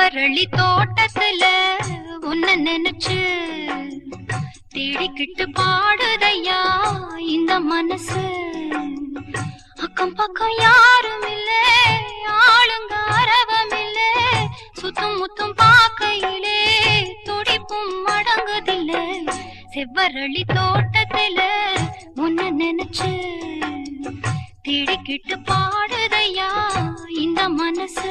செவ்வரளி தோட்டத்துல உன்ன நினைச்சு தேடிக்கிட்டு பாடுதையா இந்த மனசு அக்கம் பக்கம் யாரும் இல்ல ஆளுங்க அரவம் இல்ல சுத்தும் முத்தும் பார்க்கையிலே துடிப்பும் அடங்குதில்ல செவ்வரளி தோட்டத்துல உன்ன நினைச்சு தேடிக்கிட்டு பாடுதையா இந்த மனசு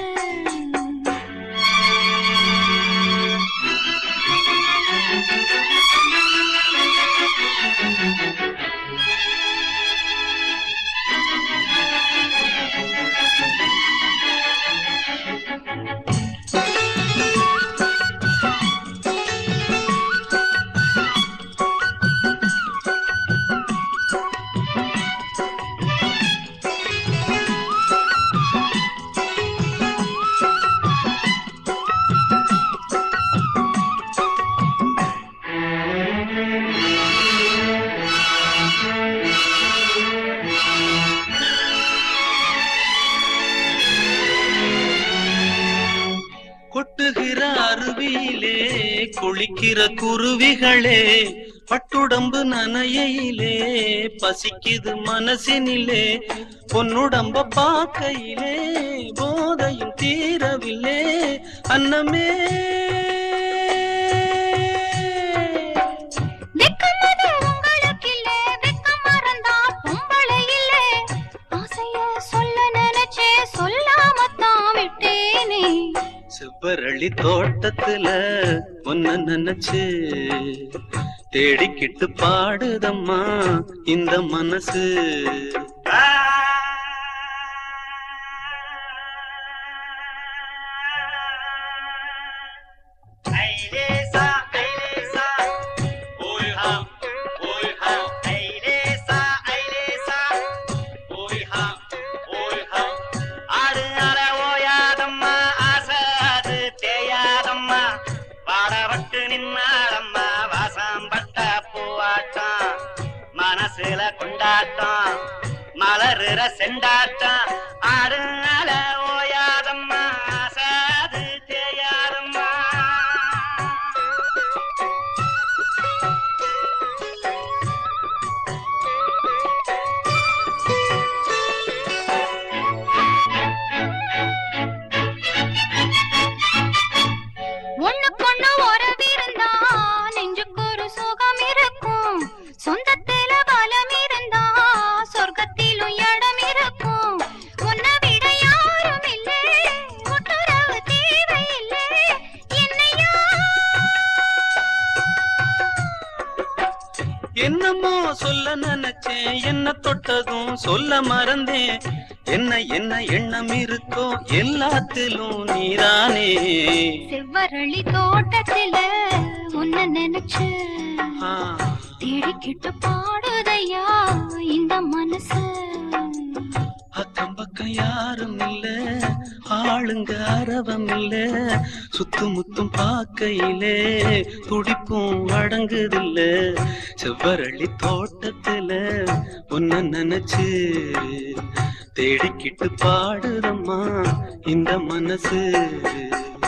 கொட்டுகிற அருவியிலே குளிக்கிற குருவிகளே பட்டுடம்பு நனையிலே பசிக்குது மனசினிலே பொன்னுடம்ப பார்க்கையிலே போதையும் தீரவில்லை அன்னமே வெக்கமது உங்களுக்கு இல்ல வெக்கம் மறந்தா பொம்பளை இல்ல ஆசைய சொல்ல நினைச்சே சொல்லாமத்தான் விட்டேனே செவ்வரளி தோட்டத்துல ஒன்ன நினைச்சு தேடிக்கிட்டு பாடுதம்மா இந்த மனசு ஐலேசா ஐலேசா ஓய்ஹா ஓய்ஹா ஐலேசா ஐலேசா ஓய்ஹா ஓய்ஹா ஆடு அல ஓயாதம்மா ஆசை அது தேயாதம்மா பாடப்பட்டு நின்னாடம்மா வாசம் பட்ட பூவாட்டம் மனசுல கொண்டாட்டம் மலருற செண்டாட்டம் ஆடு அல ஓயாதம்மா ஆசை அது தேயாதம்மா ஒண்ணுக்கொண்ணு உறவிருந்தா நெஞ்சுக்கு ஒரு சுகம் இருக்கும் சொந்தத்தில பலம் இருந்தா சொர்க்கத்திலும் இடம் இருக்கும் உன்னை விட யாரும் இல்லை ஒட்டுறவு தேவையில்லை என்னையா என்னமோ சொல்ல நினைச்சேன் என்ன தொட்டதும் சொல்ல மறந்தேன் என்ன என்ன எண்ணம் இருக்கோ எல்லாத்திலும் நீதானே செவ்வரளி தோட்டத்தில உன்னை நினைச்சு ஆ, தேடிக்கிட்டு பாடுதையா இந்த மனசு அக்கம் பக்கம் யாரும் இல்ல ஆளுங்க அரவம் இல்ல சுத்து முத்தும் பார்க்கையிலே துடிப்பும் அடங்குதில்ல செவ்வரளி தோட்டத்துல உன்ன நினைச்சு தேடிக்கிட்டு பாடுதம்மா இந்த மனசு